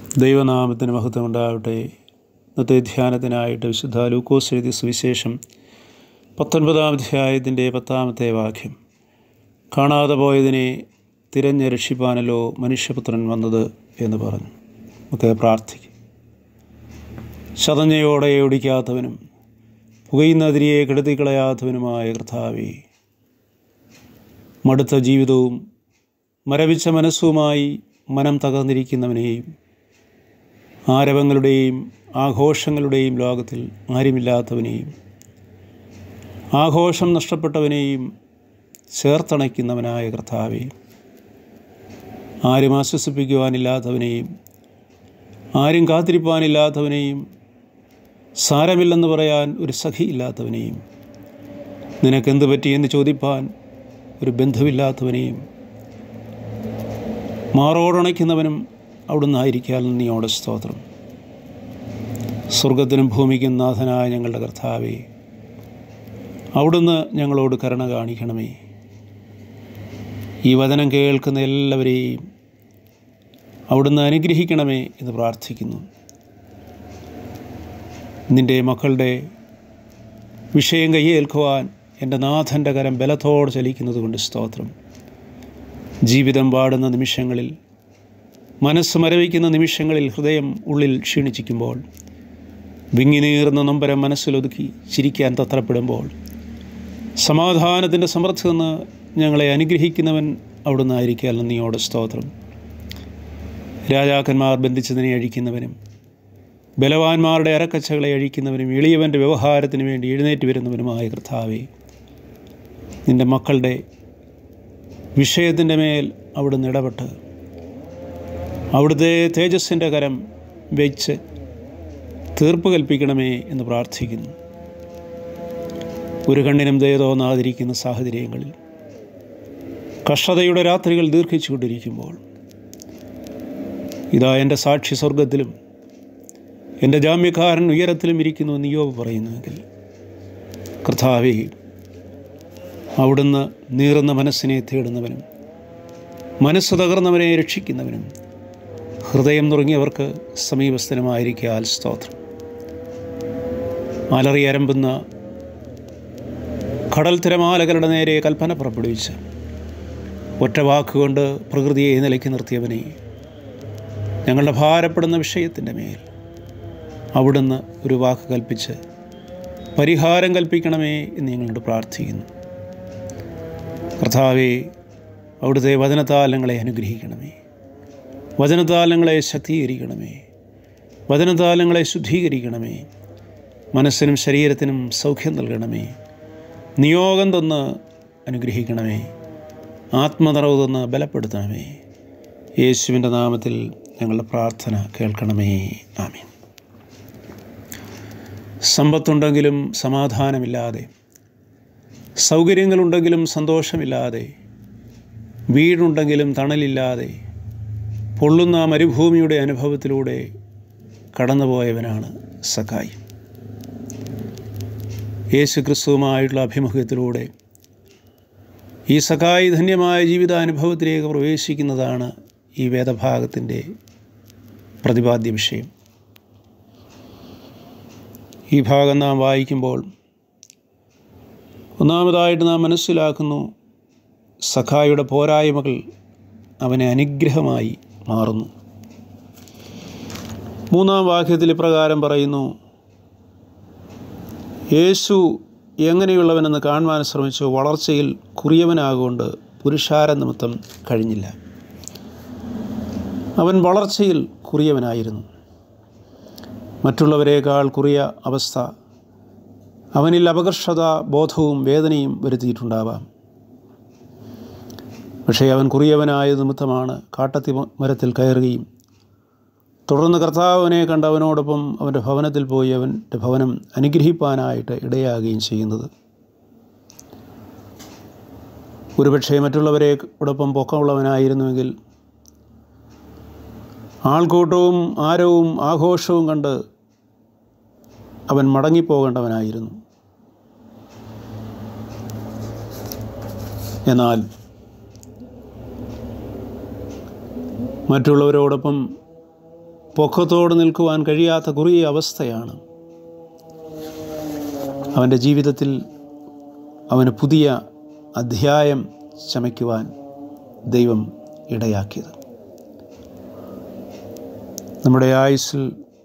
ദൈവനാമത്തിന് മഹത്വം ഉണ്ടാവട്ടെ ഇന്നത്തെ ധ്യാനത്തിനായിട്ട് വിശുദ്ധ ലൂക്കോസ് എഴുതിയ സുവിശേഷം പത്തൊൻപതാം അധ്യായത്തിൻ്റെ പത്താമത്തെ വാക്യം കാണാതെ പോയതിനെ തിരഞ്ഞ് രക്ഷിപ്പാനല്ലോ മനുഷ്യപുത്രൻ വന്നത് എന്ന് പറഞ്ഞു നമുക്ക് പ്രാർത്ഥിക്കും ശതഞ്ഞയോടെ ഒടിക്കാത്തവനും പുകയുന്ന തിരിയെ കെടുത്തിക്കളയാത്തവനുമായ കർത്താവേ മടുത്ത ജീവിതവും മരവിച്ച മനസ്സുമായി മനം തകർന്നിരിക്കുന്നവനെയും ആരവങ്ങളുടെയും ആഘോഷങ്ങളുടെയും ലോകത്തിൽ ആരുമില്ലാത്തവനെയും ആഘോഷം നഷ്ടപ്പെട്ടവനെയും ചേർത്തണയ്ക്കുന്നവനായ കർത്താവെ ആരും ആശ്വസിപ്പിക്കുവാനില്ലാത്തവനെയും ആരും കാത്തിരിപ്പാനില്ലാത്തവനെയും സാരമില്ലെന്ന് പറയാൻ ഒരു സഖിയില്ലാത്തവനെയും നിനക്കെന്ത് പറ്റിയെന്ന് ചോദിപ്പാൻ ഒരു ബന്ധുവില്ലാത്തവനെയും മാറോടണയ്ക്കുന്നവനും അവിടുന്ന് ആയിരിക്കാൻ നീയോടെ സ്തോത്രം സ്വർഗത്തിനും ഭൂമിക്കും നാഥനായ ഞങ്ങളുടെ കർത്താവേ അവിടുന്ന് ഞങ്ങളോട് കരുണ കാണിക്കണമേ ഈ വചനം കേൾക്കുന്ന എല്ലാവരെയും അവിടുന്ന് അനുഗ്രഹിക്കണമേ എന്ന് പ്രാർത്ഥിക്കുന്നു നിൻ്റെ മക്കളുടെ വിഷയം കയ്യേൽക്കുവാൻ എൻ്റെ നാഥൻ്റെ കരം ബലത്തോടെ ചലിക്കുന്നത് കൊണ്ട് സ്തോത്രം ജീവിതം പാടുന്ന നിമിഷങ്ങളിൽ മനസ്സ് മരവിക്കുന്ന നിമിഷങ്ങളിൽ ഹൃദയം ഉള്ളിൽ ക്ഷീണിച്ചിരിക്കുമ്പോൾ വിങ്ങിനീർന്ന നൊമ്പരം മനസ്സിലൊതുക്കി ചിരിക്കാൻ തത്രപ്പെടുമ്പോൾ സമാധാനത്തിൻ്റെ സമൃദ്ധി നിന്ന് ഞങ്ങളെ അനുഗ്രഹിക്കുന്നവൻ അവിടുന്ന് ആയിരിക്കാൻ നീയോടെ സ്തോത്രം രാജാക്കന്മാർ ബന്ധിച്ചതിനെ അഴിക്കുന്നവനും ബലവാന്മാരുടെ അരക്കച്ചകളെ അഴിക്കുന്നവനും എളിയവൻ്റെ വ്യവഹാരത്തിന് വേണ്ടി എഴുന്നേറ്റ് വരുന്നവനുമായ കർത്താവേ നിൻ്റെ മക്കളുടെ വിഷയത്തിൻ്റെ മേൽ അവിടുന്ന് ഇടപെട്ട് അവിടുത്തെ തേജസ്സിൻ്റെ കരം വെച്ച് തീർപ്പ് കൽപ്പിക്കണമേ എന്ന് പ്രാർത്ഥിക്കുന്നു ഒരു കണ്ണിനും ദയ തോന്നാതിരിക്കുന്ന സാഹചര്യങ്ങളിൽ കഷ്ടതയുടെ രാത്രികൾ ദീർഘിച്ചുകൊണ്ടിരിക്കുമ്പോൾ ഇതാ എൻ്റെ സാക്ഷി സ്വർഗത്തിലും എൻ്റെ ജാമ്യക്കാരൻ ഉയരത്തിലും ഇരിക്കുന്നു എന്ന് യോബ് പറയുന്നുവെങ്കിൽ കർത്താവേ അവിടുന്ന് നീറുന്ന മനസ്സിനെ തേടുന്നവനും മനസ്സ് തകർന്നവനെ രക്ഷിക്കുന്നവനും ഹൃദയം നുറങ്ങിയവർക്ക് സമീപസ്ഥനമായിരിക്കാൽ സ്തോത്രം അലറിയരമ്പുന്ന കടൽ തിരമാലകളുടെ നേരെ കൽപ്പന പുറപ്പെടുവിച്ച് ഒറ്റ വാക്കുകൊണ്ട് പ്രകൃതിയെ നിലയ്ക്ക് നിർത്തിയവനെ ഞങ്ങളുടെ ഭാരപ്പെടുന്ന വിഷയത്തിൻ്റെ മേൽ അവിടുന്ന് ഒരു വാക്ക് കൽപ്പിച്ച് പരിഹാരം കൽപ്പിക്കണമേ എന്ന് ഞങ്ങളോട് പ്രാർത്ഥിക്കുന്നു കർത്താവെ അവിടുത്തെ വചനത്താൽ ഞങ്ങളെ അനുഗ്രഹിക്കണമേ വചനത്താൽ ഞങ്ങളെ ശക്തീകരിക്കണമേ വചനത്താൽ ഞങ്ങളെ ശുദ്ധീകരിക്കണമേ മനസ്സിനും ശരീരത്തിനും സൗഖ്യം നൽകണമേ നിയോഗം തന്ന് അനുഗ്രഹിക്കണമേ ആത്മനിറവ് തന്ന് ബലപ്പെടുത്തണമേ യേശുവിൻ്റെ നാമത്തിൽ ഞങ്ങളുടെ പ്രാർത്ഥന കേൾക്കണമേ ആമീൻ സമ്പത്തുണ്ടെങ്കിലും സമാധാനമില്ലാതെ സൗകര്യങ്ങളുണ്ടെങ്കിലും സന്തോഷമില്ലാതെ വീടുണ്ടെങ്കിലും തണലില്ലാതെ പൊള്ളുന്ന മരുഭൂമിയുടെ അനുഭവത്തിലൂടെ കടന്നുപോയവനാണ് സഖായി യേശു ക്രിസ്തുവുമായിട്ടുള്ള അഭിമുഖത്തിലൂടെ ഈ സഖായി ധന്യമായ ജീവിതാനുഭവത്തിലേക്ക് പ്രവേശിക്കുന്നതാണ് ഈ വേദഭാഗത്തിൻ്റെ പ്രതിപാദ്യ വിഷയം ഈ ഭാഗം നാം വായിക്കുമ്പോൾ ഒന്നാമതായിട്ട് നാം മനസ്സിലാക്കുന്നു സഖായുടെ പോരായ്മകൾ അവനെ അനുഗ്രഹമായി മാറുന്നു മൂന്നാം വാക്യത്തിൽ ഇപ്രകാരം പറയുന്നു യേശു എങ്ങനെയുള്ളവനെന്ന് കാണുവാൻ ശ്രമിച്ചു വളർച്ചയിൽ കുറിയവനാകൊണ്ട് പുരുഷാര നിമിത്തം കഴിഞ്ഞില്ല അവൻ വളർച്ചയിൽ കുറിയവനായിരുന്നു മറ്റുള്ളവരെക്കാൾ കുറിയ അവസ്ഥ അവനിൽ അപകർഷത ബോധവും വേദനയും വരുത്തിയിട്ടുണ്ടാവാം പക്ഷേ അവൻ കുറിയവനായ നിമിത്തമാണ് കാട്ടത്തി മരത്തിൽ കയറുകയും തുടർന്ന് കർത്താവിനെ കണ്ട് അവനോടൊപ്പം അവൻ്റെ ഭവനത്തിൽ പോയി അവൻ്റെ ഭവനം അനുഗ്രഹിപ്പാനായിട്ട് ഇടയാകുകയും ചെയ്യുന്നത് ഒരുപക്ഷെ മറ്റുള്ളവരെയോടൊപ്പം പൊക്കമുള്ളവനായിരുന്നുവെങ്കിൽ ആൾക്കൂട്ടവും ആരവും ആഘോഷവും കണ്ട് അവൻ മടങ്ങിപ്പോകേണ്ടവനായിരുന്നു എന്നാൽ മറ്റുള്ളവരോടൊപ്പം പൊക്കത്തോട് നിൽക്കുവാൻ കഴിയാത്ത കുറിയ അവസ്ഥയാണ് അവൻ്റെ ജീവിതത്തിൽ അവന് പുതിയ അധ്യായം ചമയ്ക്കുവാൻ ദൈവം ഇടയാക്കിയത് നമ്മുടെ ആയുസ്സിൽ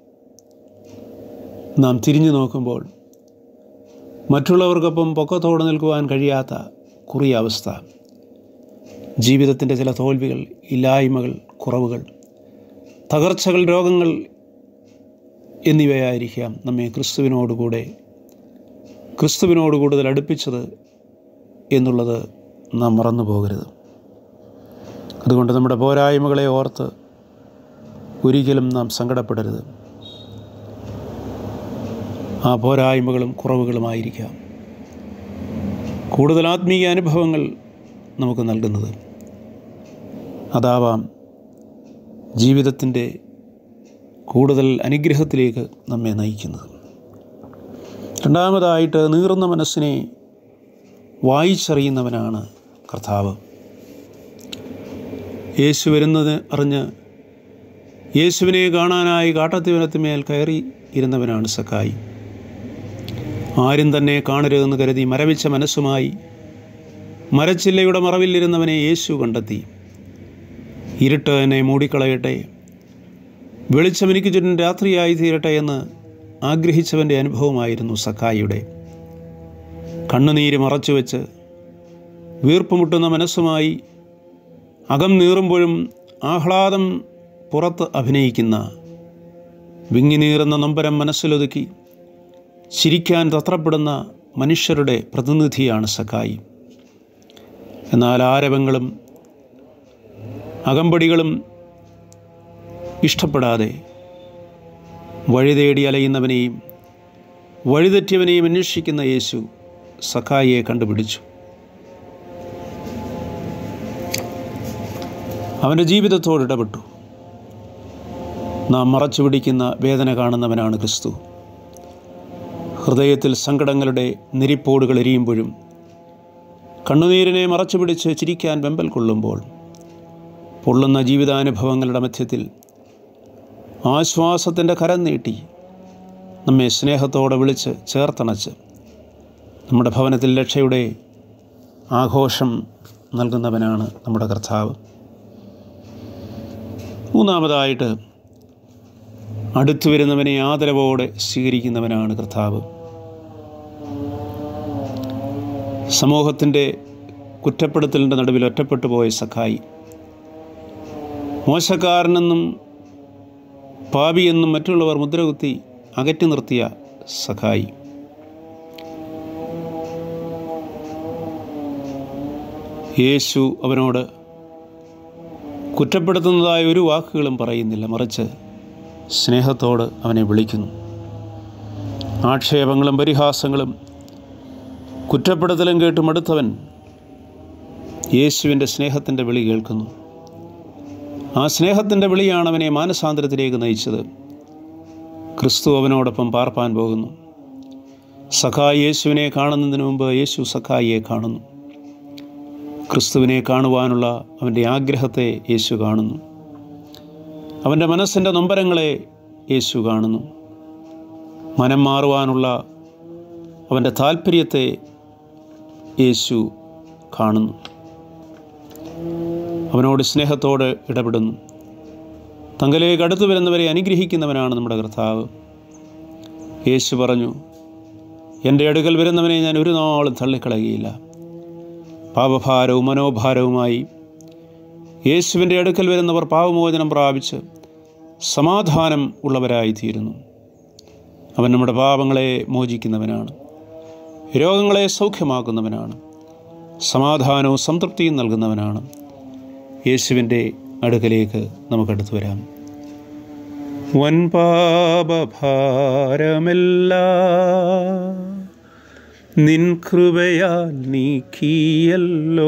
നാം തിരിഞ്ഞു നോക്കുമ്പോൾ മറ്റുള്ളവർക്കൊപ്പം പൊക്കത്തോട് നിൽക്കുവാൻ കഴിയാത്ത കുറിയ അവസ്ഥ ജീവിതത്തിൻ്റെ ചില തോൽവികൾ ഇല്ലായ്മകൾ കുറവുകൾ തകർച്ചകൾ രോഗങ്ങൾ എന്നിവയായിരിക്കാം നമ്മെ ക്രിസ്തുവിനോടുകൂടെ ക്രിസ്തുവിനോട് കൂടുതൽ അടുപ്പിച്ചത് എന്നുള്ളത് നാം മറന്നു പോകരുത് അതുകൊണ്ട് നമ്മുടെ പോരായ്മകളെ ഓർത്ത് ഒരിക്കലും നാം സങ്കടപ്പെടരുത് ആ പോരായ്മകളും കുറവുകളുമായിരിക്കാം കൂടുതൽ ആത്മീയ അനുഭവങ്ങൾ നമുക്ക് നൽകുന്നത് അതാവാം ജീവിതത്തിൻ്റെ കൂടുതൽ അനുഗ്രഹത്തിലേക്ക് നമ്മെ നയിക്കുന്നത് രണ്ടാമതായിട്ട് നീറുന്ന മനസ്സിനെ വായിച്ചറിയുന്നവനാണ് കർത്താവ് യേശു വരുന്നത് അറിഞ്ഞ് യേശുവിനെ കാണാനായി കാട്ടത്തിവനത്തിന്മേൽ കയറി ഇരുന്നവനാണ് സക്കായി ആരും തന്നെ കാണരുതെന്ന് കരുതി മരവിച്ച മനസ്സുമായി മരച്ചില്ലയുടെ മറവിലിരുന്നവനെ യേശു കണ്ടെത്തി ഇരുട്ട് എന്നെ മൂടിക്കളയട്ടെ വെളിച്ചം എനിക്ക് ചുറ്റും രാത്രിയായി തീരട്ടെ എന്ന് ആഗ്രഹിച്ചവൻ്റെ അനുഭവമായിരുന്നു സക്കായിയുടെ കണ്ണുനീര് മറച്ചുവെച്ച് വീർപ്പുമുട്ടുന്ന മനസ്സുമായി അകം നീറുമ്പോഴും ആഹ്ലാദം പുറത്ത് അഭിനയിക്കുന്ന വിങ്ങിനീറുന്ന നൊമ്പരം മനസ്സിലൊതുക്കി ചിരിക്കാൻ തത്രപ്പെടുന്ന മനുഷ്യരുടെ പ്രതിനിധിയാണ് സക്കായി എന്നാൽ ആരവങ്ങളും അകമ്പടികളും ഇഷ്ടപ്പെടാതെ വഴിതേടി അലയുന്നവനെയും വഴിതെറ്റിയവനെയും അന്വേഷിക്കുന്ന യേശു സഖായിയെ കണ്ടുപിടിച്ചു അവൻ്റെ ജീവിതത്തോട് ഇടപെട്ടു നാം മറച്ചു പിടിക്കുന്ന വേദന കാണുന്നവനാണ് ക്രിസ്തു ഹൃദയത്തിൽ സങ്കടങ്ങളുടെ നിരിപ്പോടുകൾ എരിയുമ്പോഴും കണ്ണുനീരിനെ മറച്ചു പിടിച്ച് ചിരിക്കാൻ വെമ്പൽ കൊള്ളുമ്പോൾ പൊള്ളുന്ന ജീവിതാനുഭവങ്ങളുടെ മധ്യത്തിൽ ആശ്വാസത്തിൻ്റെ കരം നീട്ടി നമ്മെ സ്നേഹത്തോടെ വിളിച്ച് ചേർത്തണച്ച് നമ്മുടെ ഭവനത്തിൽ രക്ഷയുടെ ആഘോഷം നൽകുന്നവനാണ് നമ്മുടെ കർത്താവ് മൂന്നാമതായിട്ട് അടുത്തു വരുന്നവനെ ആദരവോടെ സ്വീകരിക്കുന്നവനാണ് കർത്താവ് സമൂഹത്തിൻ്റെ കുറ്റപ്പെടുത്തലിൻ്റെ നടുവിൽ ഒറ്റപ്പെട്ടു പോയ സഖായി മോശക്കാരനെന്നും പാപിയെന്നും മറ്റുള്ളവർ മുദ്രകുത്തി അകറ്റി നിർത്തിയ സഖായി യേശു അവനോട് കുറ്റപ്പെടുത്തുന്നതായ ഒരു വാക്കുകളും പറയുന്നില്ല മറിച്ച് സ്നേഹത്തോട് അവനെ വിളിക്കുന്നു ആക്ഷേപങ്ങളും പരിഹാസങ്ങളും കുറ്റപ്പെടുത്തലും കേട്ട് മടുത്തവൻ യേശുവിൻ്റെ സ്നേഹത്തിൻ്റെ വിളി കേൾക്കുന്നു ആ സ്നേഹത്തിൻ്റെ വിളിയാണ് അവനെ മാനസാന്തരത്തിലേക്ക് നയിച്ചത് ക്രിസ്തു അവനോടൊപ്പം പാർപ്പാൻ പോകുന്നു സഖായി യേശുവിനെ കാണുന്നതിന് മുമ്പ് യേശു സഖായിയെ കാണുന്നു ക്രിസ്തുവിനെ കാണുവാനുള്ള അവൻ്റെ ആഗ്രഹത്തെ യേശു കാണുന്നു അവൻ്റെ മനസ്സിൻ്റെ നൊമ്പരങ്ങളെ യേശു കാണുന്നു മനം മാറുവാനുള്ള അവൻ്റെ താല്പര്യത്തെ യേശു കാണുന്നു അവനോട് സ്നേഹത്തോട് ഇടപെടുന്നു തങ്കലേക്ക് അടുത്തു വരുന്നവരെ അനുഗ്രഹിക്കുന്നവനാണ് നമ്മുടെ കർത്താവ് യേശു പറഞ്ഞു എൻ്റെ അടുക്കൽ വരുന്നവനെ ഞാൻ ഒരു നാളും തള്ളിക്കളയുകയില്ല പാപഭാരവും മനോഭാരവുമായി യേശുവിൻ്റെ അടുക്കൽ വരുന്നവർ പാപമോചനം പ്രാപിച്ച് സമാധാനം ഉള്ളവരായിത്തീരുന്നു അവൻ നമ്മുടെ പാപങ്ങളെ മോചിക്കുന്നവനാണ് രോഗങ്ങളെ സൗഖ്യമാക്കുന്നവനാണ് സമാധാനവും സംതൃപ്തിയും നൽകുന്നവനാണ് യേശുവിൻ്റെ അടുക്കലേക്ക് നമുക്കടുത്ത് വരാം വൻപാപഭാരമെല്ല നിൻ കൃപയാൽ നീക്കിയല്ലോ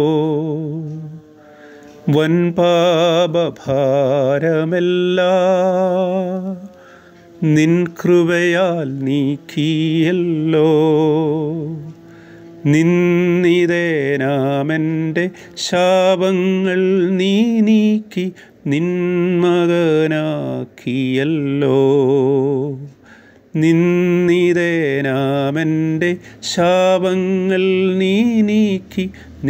വൻപാപഭാരമെല്ല നിൻ കൃപയാൽ നീക്കിയല്ലോ നിന്നിതേനാമെൻ്റെ ശാപങ്ങൾ നീ നീക്കി നിന്മകനാക്കിയല്ലോ നിന്നിതേനാമെൻ്റെ ശാപങ്ങൾ നീ നീക്കി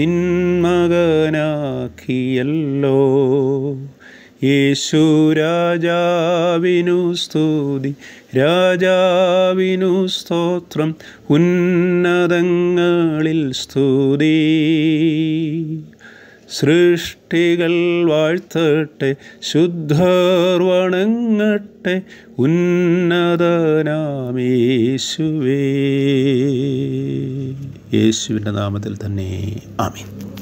നിന്മകനാക്കിയല്ലോ യേശു രാജാവിനു സ്തുതി രാജാവിനു സ്തോത്രം ഉന്നതങ്ങളിൽ സ്തുതി സൃഷ്ടികൾ വാഴ്ത്തട്ടെ ശുദ്ധർ വണങ്ങട്ടെ ഉന്നതനാമേശുവേ യേശുവിൻ്റെ നാമത്തിൽ തന്നെ ആമീൻ